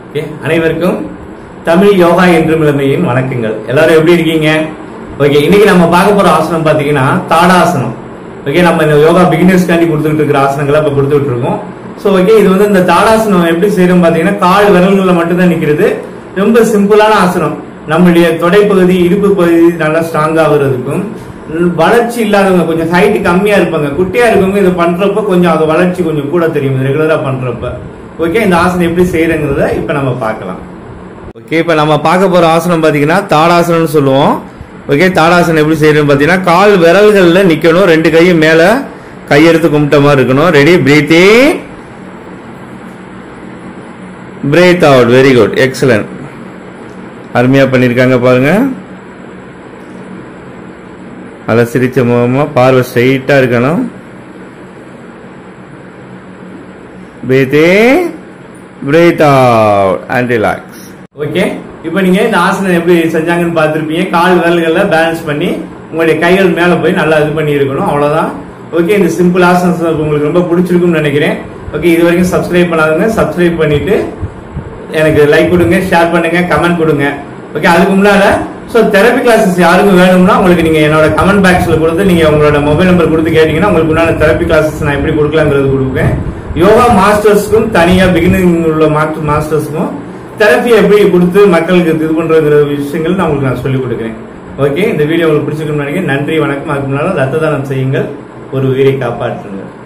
okay அனைவருக்கும் தமிழ் யோகா என்று மிளமையின் வணக்கங்கள் எல்லாரும் எப்படி இருக்கீங்க ஓகே இன்னைக்கு நம்ம பார்க்க போற ஆசனம் பாத்தீங்கன்னா தாடாசனம் ஓகே நம்ம இந்த யோகா பிகினர்ஸ்க்காண்டி கொடுத்துட்டு இருக்கிற ஆசனங்களை இப்ப கொடுத்துட்டு இருக்கோம் ஸோ ஓகே இது வந்து இந்த தாடாசனம் எப்படி செய்யறோம் பாத்தீங்கன்னா கால் விரல்களில் மட்டும்தான் நிக்கிறது ரொம்ப சிம்பிளான ஆசனம் நம்மளுடைய தொடைப்பகுதி இடுப்பு பகுதி நல்லா ஸ்ட்ராங்கா ஆகுறதுக்கும் ம், வளர்ச்சி இல்லாதவங்க கொஞ்சம் ஹைட் கம்மியா இருப்பாங்க குட்டியா இருக்கவங்க இது பண்றப்ப கொஞ்சம் அது வளர்ச்சி கொஞ்சம் கூட தெரியும் ரெகுலரா பண்றப்ப ஓகே இந்த ஆசனம் எப்படி செய்யறங்கிறத இப்ப நம்ம பார்க்கலாம் ஓகே இப்ப நம்ம பார்க்க போற ஆசனம் பாத்தீங்கன்னா தாடாசனம்னு சொல்லுவோம் ஓகே தாடாசனம் எப்படி செய்யறோம்னு பாத்தீங்கன்னா கால் விரல்கள்ல நிக்கணும் ரெண்டு கையும் மேல கையெடுத்து கும்பிட்ட மாதிரி இருக்கணும் ready breathe breathe out very good excellent அருமையா பண்ணிருக்காங்க பாருங்க நல்லா சிரிச்ச முகமா பார்வை ஸ்ட்ரைட்டா இருக்கணும் breathe in breathe out and relax okay இப்போ நீங்க இந்த ஆசனம் எப்படி செஞ்சாங்கன்னு பார்த்திருப்பீங்க கால் விரல்களை பேலன்ஸ் பண்ணி உங்களுடைய கைகள் மேல போய் நல்லா இது பண்ணி இருக்கணும் அவ்வளவுதான் ஓகே இந்த சிம்பிள் ஆசனம் உங்களுக்கு ரொம்ப பிடிச்சிருக்கும்னு நினைக்கிறேன் ஓகே இது வரைக்கும் சப்ஸ்கிரைப் பண்ணாதவங்க சப்ஸ்கிரைப் பண்ணிட்டு எனக்கு லைக் கொடுங்க ஷேர் பண்ணுங்க கமெண்ட் கொடுங்க ஓகே அதுக்கு முன்னால ஸோ தெரப்பி கிளாஸஸ் யாருக்கும் வேணும்னா உங்களுக்கு நீங்க என்னோட கமெண்ட் பாக்ஸ்ல கொடுத்து நீங்க உங்களோட மொபைல் நம்பர் கொடுத்து கேட்டீங்கன்னா உங்களுக்கு உண்டான தெரப்பி கிளாஸஸ் நான் எப்படி கொடுக்கலாங்கிறது கொடுப்பேன் யோகா மாஸ்டர்ஸ்க்கும் தனியா பிகினிங் உள்ள மாஸ்டர் மாஸ்டர்ஸ்க்கும் தெரப்பி எப்படி கொடுத்து மக்களுக்கு இது பண்றங்கிற விஷயங்கள் நான் உங்களுக்கு நான் சொல்லிக் கொடுக்குறேன் ஓகே இந்த வீடியோ உங்களுக்கு பிடிச்சிருக்குன்னு நினைக்கிறேன் நன்றி வணக்கம் அதுக்கு முன்னால ரத்த தானம் செய்யுங்கள் ஒரு உயிரை காப்பாற்றுங்கள்